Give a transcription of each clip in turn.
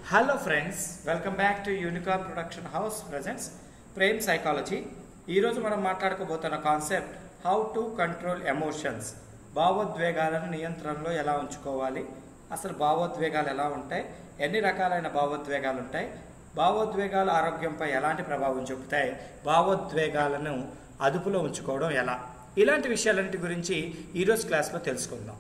hello friends welcome back to Unicorn Production House presents Prem psychology ఈరోజు మనం మాట్లాడుకోబోతున్న concept how to control emotions భావోద్వేగాలను నియంత్రణలో ఎలా ఉంచుకోవాలి అసలు భావోద్వేగాలు ఎలా ఉంటాయి ఎన్ని రకాలైన భావోద్వేగాలు ఉంటాయి భావోద్వేగాలు ఆరోగ్యంపై ఎలాంటి ప్రభావం చూపుతాయి భావోద్వేగాలను అదుపులో ఉంచుకోవడం ఎలా ఇలాంటి విషయాలన్నిటి గురించి ఈరోజు క్లాస్లో తెలుసుకుందాం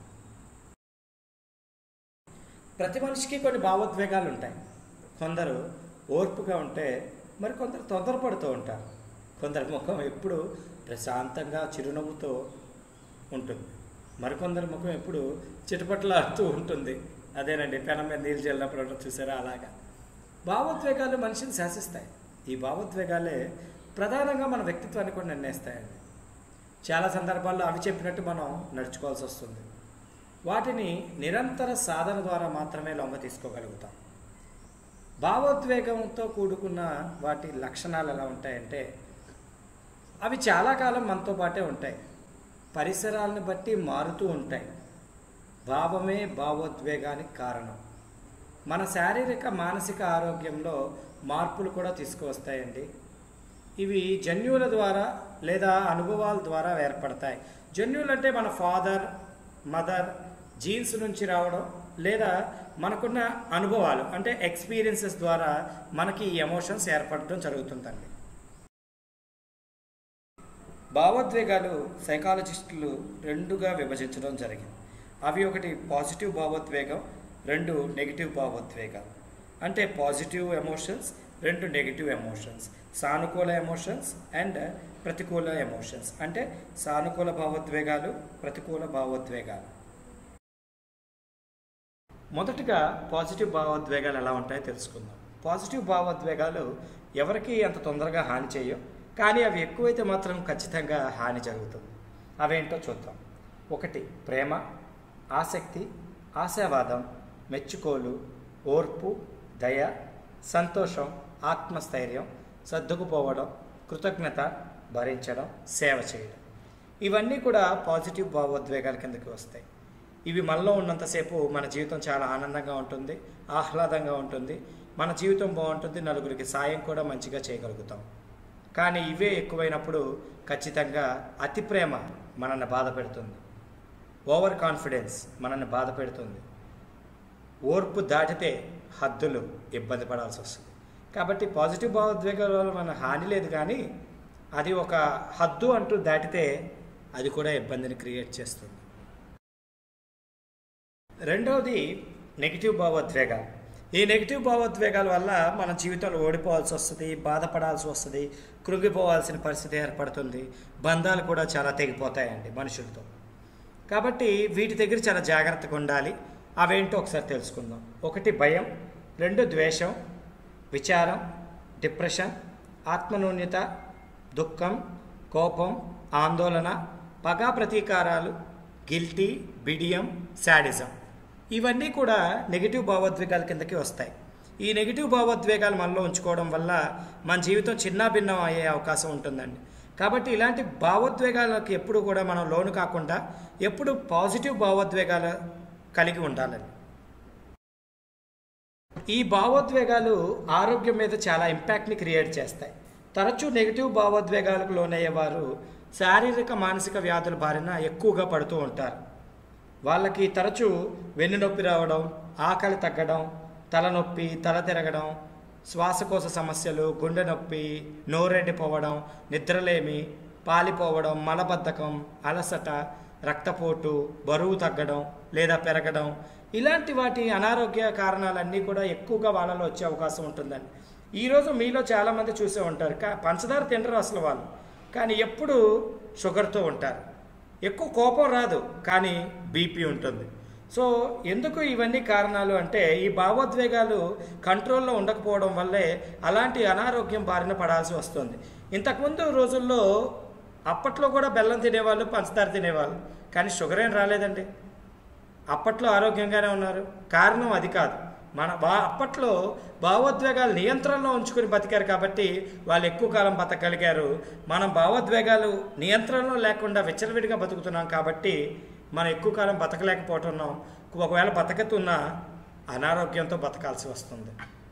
ప్రతి మనిషికి కొన్ని భావోద్వేగాలు ఉంటాయి కొందరు ఓర్పుగా ఉంటే మరి కొందరు తొందరపడుతూ ఉంటారు కొందరి ముఖం ఎప్పుడు ప్రశాంతంగా చిరునవ్వుతో ఉంటుంది మరికొందరి ముఖం ఎప్పుడు చిటపట్లాడుతూ ఉంటుంది అదేనండి పెనం మీద నీళ్ళు చల్లినప్పుడు ఉంటుంది చూసారా అలాగా భావోద్వేగాలు మనిషిని శాసిస్తాయి ఈ భావోద్వేగాలే ప్రధానంగా మన వ్యక్తిత్వాన్ని కూడా నిర్ణయిస్తాయండి చాలా సందర్భాల్లో అవి చెప్పినట్టు మనం నడుచుకోవాల్సి వస్తుంది వాటిని నిరంతర సాధన ద్వారా మాత్రమే లొంగ తీసుకోగలుగుతాం భావోద్వేగంతో కూడుకున్న వాటి లక్షణాలు ఎలా ఉంటాయంటే అవి చాలా కాలం మనతో పాటే ఉంటాయి పరిసరాలను బట్టి మారుతూ ఉంటాయి భావమే భావోద్వేగానికి కారణం మన శారీరక మానసిక ఆరోగ్యంలో మార్పులు కూడా తీసుకువస్తాయండి ఇవి జన్యువుల ద్వారా లేదా అనుభవాల ద్వారా ఏర్పడతాయి జన్యువులు అంటే మన ఫాదర్ మదర్ జీన్స్ నుంచి రావడం లేదా మనకున్న అనుభవాలు అంటే ఎక్స్పీరియన్సెస్ ద్వారా మనకి ఈ ఎమోషన్స్ ఏర్పడడం జరుగుతుందండి భావోద్వేగాలు సైకాలజిస్టులు రెండుగా విభజించడం జరిగింది అవి ఒకటి పాజిటివ్ భావోద్వేగం రెండు నెగిటివ్ భావోద్వేగాలు అంటే పాజిటివ్ ఎమోషన్స్ రెండు నెగిటివ్ ఎమోషన్స్ సానుకూల ఎమోషన్స్ అండ్ ప్రతికూల ఎమోషన్స్ అంటే సానుకూల భావోద్వేగాలు ప్రతికూల భావోద్వేగాలు మొదటగా పాజిటివ్ భావోద్వేగాలు ఎలా ఉంటాయో తెలుసుకుందాం పాజిటివ్ భావోద్వేగాలు ఎవరికి అంత తొందరగా హాని చేయవు కానీ అవి ఎక్కువైతే మాత్రం ఖచ్చితంగా హాని జరుగుతుంది అవేంటో చూద్దాం ఒకటి ప్రేమ ఆసక్తి ఆశావాదం మెచ్చుకోలు ఓర్పు దయ సంతోషం ఆత్మస్థైర్యం సర్దుకుపోవడం కృతజ్ఞత భరించడం సేవ చేయడం ఇవన్నీ కూడా పాజిటివ్ భావోద్వేగాల కిందకి వస్తాయి ఇవి మనలో ఉన్నంతసేపు మన జీవితం చాలా ఆనందంగా ఉంటుంది ఆహ్లాదంగా ఉంటుంది మన జీవితం బాగుంటుంది నలుగురికి సాయం కూడా మంచిగా చేయగలుగుతాం కానీ ఇవే ఎక్కువైనప్పుడు ఖచ్చితంగా అతి ప్రేమ మనల్ని బాధ పెడుతుంది ఓవర్ కాన్ఫిడెన్స్ మనల్ని బాధ పెడుతుంది ఓర్పు దాటితే హద్దులు ఇబ్బంది పడాల్సి వస్తుంది కాబట్టి పాజిటివ్ భావోద్వేగాల వల్ల మన హాని లేదు కానీ అది ఒక హద్దు అంటూ దాటితే అది కూడా ఇబ్బందిని క్రియేట్ చేస్తుంది రెండవది నెగిటివ్ భావోద్వేగాలు ఈ నెగిటివ్ భావోద్వేగాల వల్ల మన జీవితంలో ఓడిపోవాల్సి వస్తుంది బాధపడాల్సి వస్తుంది కృంగిపోవాల్సిన పరిస్థితి ఏర్పడుతుంది బంధాలు కూడా చాలా తెగిపోతాయండి మనుషులతో కాబట్టి వీటి దగ్గర చాలా జాగ్రత్తగా ఉండాలి అవేంటో ఒకసారి తెలుసుకుందాం ఒకటి భయం రెండు ద్వేషం విచారం డిప్రెషన్ ఆత్మనూన్యత దుఃఖం కోపం ఆందోళన పగా ప్రతీకారాలు గిల్టీ బిడియం శాడిజం ఇవన్నీ కూడా నెగిటివ్ భావోద్వేగాల కిందకి వస్తాయి ఈ నెగిటివ్ భావోద్వేగాలు మనలో ఉంచుకోవడం వల్ల మన జీవితం చిన్నాభిన్నం అయ్యే అవకాశం ఉంటుందండి కాబట్టి ఇలాంటి భావోద్వేగాలకు ఎప్పుడు కూడా మనం లోను కాకుండా ఎప్పుడు పాజిటివ్ భావోద్వేగాలు కలిగి ఉండాలని ఈ భావోద్వేగాలు ఆరోగ్యం మీద చాలా ఇంపాక్ట్ని క్రియేట్ చేస్తాయి తరచూ నెగిటివ్ భావోద్వేగాలకు లోనయ్యేవారు శారీరక మానసిక వ్యాధుల బారిన ఎక్కువగా పడుతూ ఉంటారు వాళ్ళకి తరచూ వెన్నునొప్పి రావడం ఆకలి తగ్గడం తలనొప్పి తల తిరగడం శ్వాసకోశ సమస్యలు గుండె నొప్పి నోరెండిపోవడం నిద్రలేమి పాలిపోవడం మలబద్ధకం అలసట రక్తపోటు బరువు తగ్గడం లేదా పెరగడం ఇలాంటి వాటి అనారోగ్య కారణాలన్నీ కూడా ఎక్కువగా వాళ్ళలో వచ్చే అవకాశం ఉంటుందండి ఈరోజు మీలో చాలామంది చూసే ఉంటారు కా పంచదార తినరు అసలు వాళ్ళు కానీ ఎప్పుడు షుగర్తో ఉంటారు ఎక్కువ కోపం రాదు కానీ బీపీ ఉంటుంది సో ఎందుకు ఇవన్నీ కారణాలు అంటే ఈ భావోద్వేగాలు కంట్రోల్లో ఉండకపోవడం వల్లే అలాంటి అనారోగ్యం బారిన పడాల్సి వస్తుంది ఇంతకుముందు రోజుల్లో అప్పట్లో కూడా బెల్లం తినేవాళ్ళు పంచదార తినేవాళ్ళు కానీ షుగర్ ఏం రాలేదండి అప్పట్లో ఆరోగ్యంగానే ఉన్నారు కారణం అది కాదు మన బా అప్పట్లో భావోద్వేగాలు నియంత్రణలో ఉంచుకుని బతికారు కాబట్టి వాళ్ళు ఎక్కువ కాలం బతకగలిగారు మనం భావోద్వేగాలు నియంత్రణలో లేకుండా విచ్చలవిడిగా బతుకుతున్నాం కాబట్టి మనం ఎక్కువ కాలం బతకలేకపోతున్నాం ఒకవేళ బతకతున్నా అనారోగ్యంతో బతకాల్సి వస్తుంది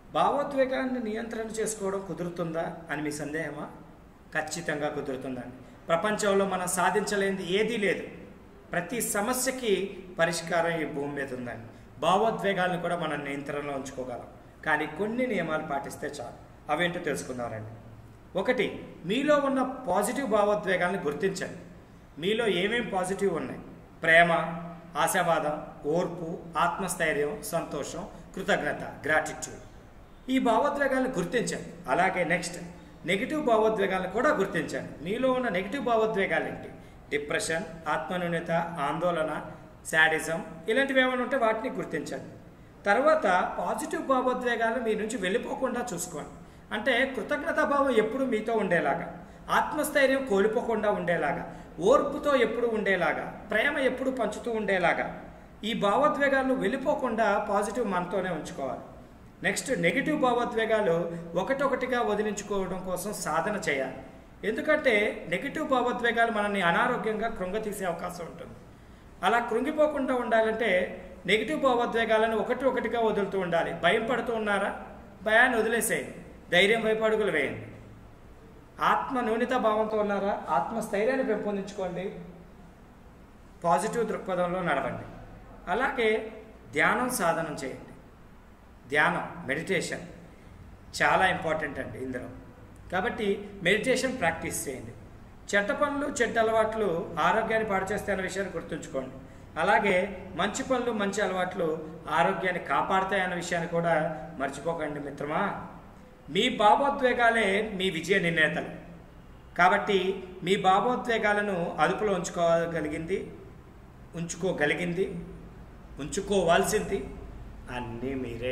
భావోద్వేగాన్ని నియంత్రణ చేసుకోవడం కుదురుతుందా అని మీ సందేహమా ఖచ్చితంగా కుదురుతుందండి ప్రపంచంలో మనం సాధించలేనిది ఏదీ లేదు ప్రతి సమస్యకి పరిష్కారం ఈ భూమి మీద ఉందండి భావోద్వేగాలను కూడా మనం నియంత్రణలో ఉంచుకోగలం కానీ కొన్ని నియమాలు పాటిస్తే చాలు అవేంటో తెలుసుకుందామండి ఒకటి మీలో ఉన్న పాజిటివ్ భావోద్వేగాలను గుర్తించండి మీలో ఏమేం పాజిటివ్ ఉన్నాయి ప్రేమ ఆశావాదం ఓర్పు ఆత్మస్థైర్యం సంతోషం కృతజ్ఞత గ్రాటిట్యూడ్ ఈ భావోద్వేగాలను గుర్తించండి అలాగే నెక్స్ట్ నెగిటివ్ భావోద్వేగాలను కూడా గుర్తించండి మీలో ఉన్న నెగిటివ్ భావోద్వేగాలు ఏంటి డిప్రెషన్ ఆత్మన్యూన్యత ఆందోళన శాడిజం ఇలాంటివి ఏమైనా ఉంటే వాటిని గుర్తించండి తర్వాత పాజిటివ్ భావోద్వేగాలు మీ నుంచి వెళ్ళిపోకుండా చూసుకోండి అంటే కృతజ్ఞతా భావం ఎప్పుడు మీతో ఉండేలాగా ఆత్మస్థైర్యం కోల్పోకుండా ఉండేలాగా ఓర్పుతో ఎప్పుడు ఉండేలాగా ప్రేమ ఎప్పుడు పంచుతూ ఉండేలాగా ఈ భావోద్వేగాలు వెళ్ళిపోకుండా పాజిటివ్ మనతోనే ఉంచుకోవాలి నెక్స్ట్ నెగిటివ్ భావోద్వేగాలు ఒకటొకటిగా వదిలించుకోవడం కోసం సాధన చేయాలి ఎందుకంటే నెగిటివ్ భావోద్వేగాలు మనల్ని అనారోగ్యంగా కృంగతీసే అవకాశం ఉంటుంది అలా కృంగిపోకుండా ఉండాలంటే నెగిటివ్ భావోద్వేగాలను ఒకటి ఒకటిగా వదులుతూ ఉండాలి భయం పడుతూ ఉన్నారా భయాన్ని వదిలేసేయండి ధైర్యం వైపు అడుగులు వేయండి ఆత్మ న్యూనత భావంతో ఉన్నారా ఆత్మస్థైర్యాన్ని పెంపొందించుకోండి పాజిటివ్ దృక్పథంలో నడవండి అలాగే ధ్యానం సాధనం చేయండి ధ్యానం మెడిటేషన్ చాలా ఇంపార్టెంట్ అండి ఇందులో కాబట్టి మెడిటేషన్ ప్రాక్టీస్ చేయండి చెడ్డ పనులు చెడ్డ అలవాట్లు ఆరోగ్యాన్ని పాడు చేస్తాయన్న విషయాన్ని గుర్తుంచుకోండి అలాగే మంచి పనులు మంచి అలవాట్లు ఆరోగ్యాన్ని కాపాడుతాయన్న విషయాన్ని కూడా మర్చిపోకండి మిత్రమా మీ భావోద్వేగాలే మీ విజయ నిర్ణేతలు కాబట్టి మీ భావోద్వేగాలను అదుపులో ఉంచుకోగలిగింది ఉంచుకోగలిగింది ఉంచుకోవాల్సింది అన్నీ మీరే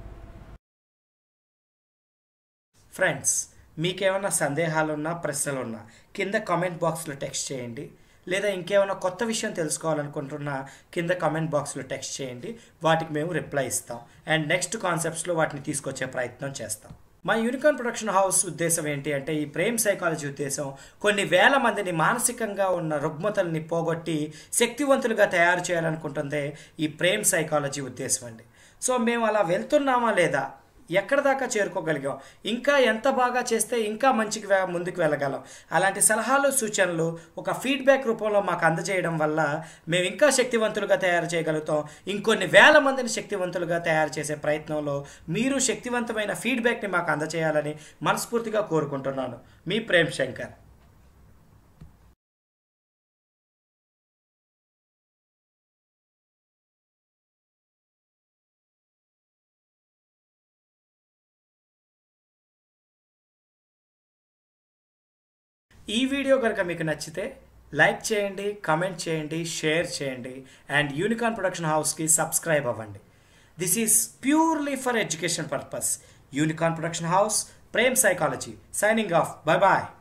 ఫ్రెండ్స్ మీకేమైనా సందేహాలున్నా ప్రశ్నలున్నా కింద కామెంట్ బాక్స్లో టెక్స్ట్ చేయండి లేదా ఇంకేమైనా కొత్త విషయం తెలుసుకోవాలనుకుంటున్నా కింద కామెంట్ బాక్స్లో టెక్స్ట్ చేయండి వాటికి మేము రిప్లై ఇస్తాం అండ్ నెక్స్ట్ కాన్సెప్ట్స్లో వాటిని తీసుకొచ్చే ప్రయత్నం చేస్తాం మా యూనికాన్ ప్రొడక్షన్ హౌస్ ఉద్దేశం ఏంటి అంటే ఈ ప్రేమ్ సైకాలజీ ఉద్దేశం కొన్ని వేల మందిని మానసికంగా ఉన్న రుగ్మతల్ని పోగొట్టి శక్తివంతులుగా తయారు చేయాలనుకుంటుందే ఈ ప్రేమ్ సైకాలజీ ఉద్దేశం అండి సో మేము అలా వెళ్తున్నామా లేదా ఎక్కడ దాకా చేరుకోగలిగాం ఇంకా ఎంత బాగా చేస్తే ఇంకా మంచికి వే- ముందుకు వెళ్ళగలం అలాంటి సలహాలు సూచనలు ఒక ఫీడ్బ్యాక్ రూపంలో మాకు అందజేయడం వల్ల మేము ఇంకా శక్తివంతులుగా తయారు చేయగలుగుతాం ఇంకొన్ని వేల మందిని శక్తివంతులుగా తయారు చేసే ప్రయత్నంలో మీరు శక్తివంతమైన ఫీడ్బ్యాక్ని మాకు అందజేయాలని మనస్ఫూర్తిగా కోరుకుంటున్నాను మీ ప్రేమ్ శంకర్ ఈ వీడియో కనుక మీకు నచ్చితే లైక్ చేయండి కామెంట్ చేయండి షేర్ చేయండి అండ్ యూనికాన్ ప్రొడక్షన్ హౌస్కి సబ్స్క్రైబ్ అవ్వండి this is purely for education purpose Unicorn Production House Prem psychology signing off bye bye